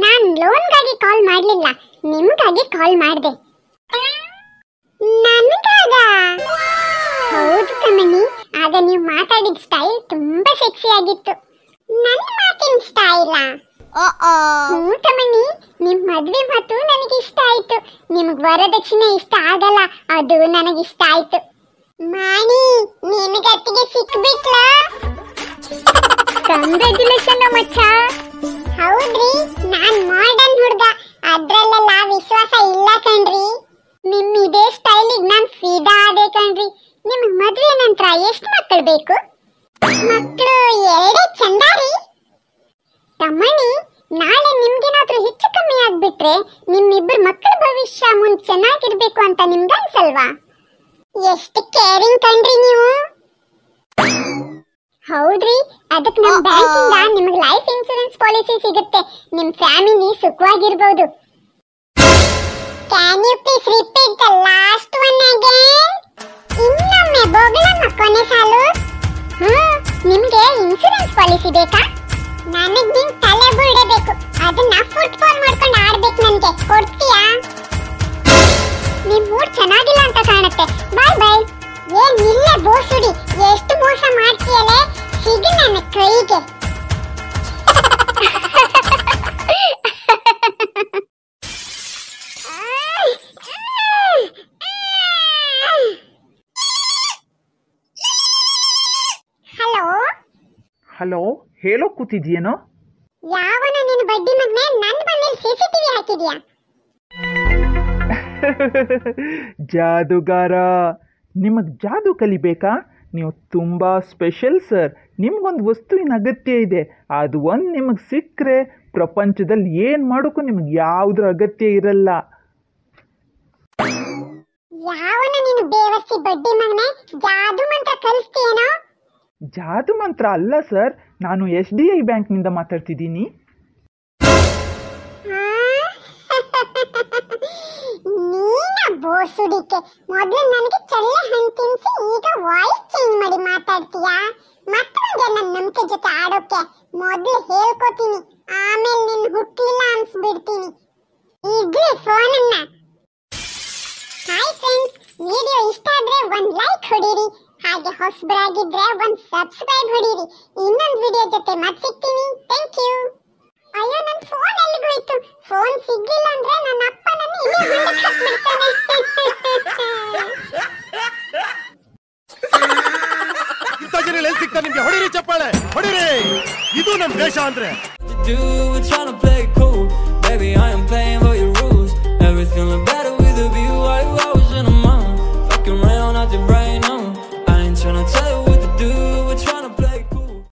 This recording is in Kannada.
ನಾನ್ ಲೋನ್ಗಾಗಿ ಕಾಲ್ ಮಾಡ್ಲಿಲ್ಲ ನಿಮ್ಗಾಗಿ ಕಾಲ್ ಮಾಡ್ದೆ ನನ್ಗಾಗ ಹೌದು ಕಮನಿ ಆಗ ನೀವು ಮಾತಾಡಿದ ಸ್ಟೈಲ್ ತುಂಬಾ ಸೆಕ್ಸಿ ಆಗಿತ್ತು ನನ್ನ ಮಾತಿನ ಸ್ಟೈಲ ಹ್ಞೂ ತಮ್ಮಣ್ಣಿ ನಿಮ್ ಮದ್ವೆ ಮಾತು ನನಗೆ ಇಷ್ಟ ಆಯ್ತು ನಿಮ್ಗ್ ವರದಕ್ಷಿಣೆ ಇಷ್ಟ ಆಗಲ್ಲ ಅದು ನನಗೆ ಇಷ್ಟ ಆಯ್ತು ಮಾಣಿ ನಿನಗತ್ತಿಗೆ ಸಿಕ್ಬಿಟ್ಲ ಕಂಗ್ರ್ಯಾಚುಲೇಷನ್ ಮಚ್ಚ ಹೌದ್ರಿ ನಾನ್ ಮಾಡರ್ನ್ ಹುಡ್ಗ ಅದ್ರಲ್ಲೆಲ್ಲ ವಿಶ್ವಾಸ ಇಲ್ಲ ಕಣ್ರಿ ನಿಮ್ ಇದೇ ಸ್ಟೈಲಿಗೆ ನಾನ್ ಫಿದಾ ಆದೆ ಕಣ್ರಿ ನಿಮ್ ಮದ್ವೆ ನಂತರ ಎಷ್ಟು ಮಕ್ಕಳು ಬೇಕು ಮಕ್ಕಳು ಎರಡೇ ಚಂದ ರೀ ತಮ್ಮಣಿ ನಾಳೆ ನಿಮ್ಗೇನಾದ್ರೂ ಹೆಚ್ಚು ಕಮ್ಮಿ ಆಗ್ಬಿಟ್ರೆ ನಿಮ್ಮಿಬ್ಬರ ಮಕ್ಕಳ ಭವಿಷ್ಯ ಮುಂದ್ ಚೆನ್ನಾಗಿರ್ಬೇಕು ಅಂತ ನಿಮ್ಗೆ ಅನ್ಸಲ್ವಾ ಎಷ್ಟು ಕೇರಿಂಗ್ ಕಣ್ರಿ ನೀವು ಹೌದ್ರಿ ಅದಕ್ಕೆ ನಮ್ ಬ್ಯಾಂಕ್ ಇಂದ ನಿಮ್ಗೆ ಲೈಫ್ ಇನ್ಶೂರೆನ್ಸ್ ಪಾಲಿಸಿ ಸಿಗುತ್ತೆ ನಿಮ್ ಫ್ಯಾಮಿಲಿ ಸುಖವಾಗಿರ್ಬೋದು can you please repeat the last one again ಇನ್ನೊಮ್ಮೆ ಬೋಗಳಮ್ಮ ಕೊನೆ ಸಾಲು ಹ್ಮ್ ನಿಮ್ಗೆ ಇನ್ಶೂರೆನ್ಸ್ ಪಾಲಿಸಿ ಬೇಕಾ ನನಗ್ ನಿನ್ ತಲೆ ಬೀಳಬೇಕು ಅದನ್ನ ಫುಟ್ಬಾಲ್ ಮಾಡ್ಕೊಂಡು ಆಡ್ಬೇಕು ನನ್ಗೆ ಕೊಡ್ತೀಯಾ ನಿಮ್ ಮೂಡ್ ಚೆನ್ನಾಗಿಲ್ಲ ಅಂತ ಕಾಣುತ್ತೆ ಬಾಯ್ ಬಾಯ್ ಏನ್ ಇಲ್ಲೇ ಬೋಸುಡಿ ಎಷ್ಟು ಮೋಸ ಮಾಡ್ತೀಯಲೆ ಸಿಗಿ ನನ್ನ ಕೈಗೆ ಹಲೋ ಹಲೋ ಹೇಳೋ ಕೂತಿದ್ಯೇನೋ ಯಾವನ ನಿನ್ನ ಬಡ್ಡಿ ಮಗ್ನೆ ನನ್ನ ಮನೇಲಿ ಸಿಸಿಟಿವಿ ಹಾಕಿದ್ಯಾ ಜಾದುಗಾರ ನಿಮಗೆ ಜಾದು ಕಲಿಬೇಕಾ ನೀವು ತುಂಬ ಸ್ಪೆಷಲ್ ಸರ್ ನಿಮ್ಗೊಂದು ವಸ್ತುವಿನ ಅಗತ್ಯ ಇದೆ ಅದು ಒಂದು ನಿಮಗೆ ಸಿಕ್ಕರೆ ಪ್ರಪಂಚದಲ್ಲಿ ಏನು ಮಾಡೋಕ್ಕೂ ನಿಮಗೆ ಯಾವುದ್ರ ಅಗತ್ಯ ಇರಲ್ಲ ಯಾವನ ನೀನು ಬೇವಸ್ಸಿ ಬಡ್ಡಿ ಮಗನೆ ಜಾದು ಮಂತ್ರ ಕಲಿಸ್ತೀಯೇನೋ ಜಾದು ಮಂತ್ರ ಅಲ್ಲ ಸರ್ ನಾನು ಎಸ್ ಡಿ ಐ ಬ್ಯಾಂಕ್ನಿಂದ ಮಾತಾಡ್ತಿದ್ದೀನಿ ನೀನ ಬೋಸುಡಿಕೆ ಮೊದಲು ನನಗೆ ಚಳ್ಳೆ ಹಣ್ಣು ತಿನ್ಸಿ ಈಗ ವಾಯ್ಸ್ ಚೇಂಜ್ ಮಾಡಿ ಮಾತಾಡ್ತೀಯಾ ಮತ್ತೊಂದು ನನ್ನ ನಂಬಿಕೆ ಜೊತೆ ಆಡೋಕೆ ಮೊದಲು ಹೇಳ್ಕೊತೀನಿ ಆಮೇಲೆ ನಿನ್ ಹುಟ್ಟಿಲ್ಲ ಅನ್ಸ್ಬಿಡ್ತೀನಿ ಇಡ್ಲಿ ಫೋನನ್ನ ಹಾಯ್ ಫ್ರೆಂಡ್ಸ್ ವಿಡಿಯೋ ಇಷ್ಟ ಆದ್ರೆ ಒಂದ್ ಲೈಕ್ ಹೊಡೀರಿ ಹಾಗೆ ಹೊಸಬರಾಗಿದ್ರೆ ಒಂದ್ ಸಬ್ಸ್ಕ್ರೈಬ್ ಹೊಡೀರಿ ಇನ್ನೊಂದ್ ವಿಡಿಯೋ ಜೊತೆ ಮತ್ತೆ ಸಿಗ್ತೀನಿ ಥ್ಯಾಂಕ್ ಯು ಅಯ್ಯೋ ನನ್ ಫೋನ್ ಎಲ್ಲಿಗೋಯ್ತು ಫೋನ್ ಸಿಗ್ಲಿಲ್ಲ ಅಂದ್ರೆ ನನ್ನ ಅಪ್ಪ ನನ್ನ ಇಲ್ಲೇ ಹೊರಗೆ ಹಾಕ್ಬಿಡ್ತಾನೆ ಇಂಥ ಜನ ಎಲ್ಲಿ ಸಿಗ್ತಾರೆ ನಿಮ್ಗೆ ಹೊಡಿರಿ ಚಪ್ಪಾಳೆ ಹೊಡಿರಿ ಇದು ನಮ್ ದೇಶ ಅಂದ್ರೆ do, we're tryna play it cool.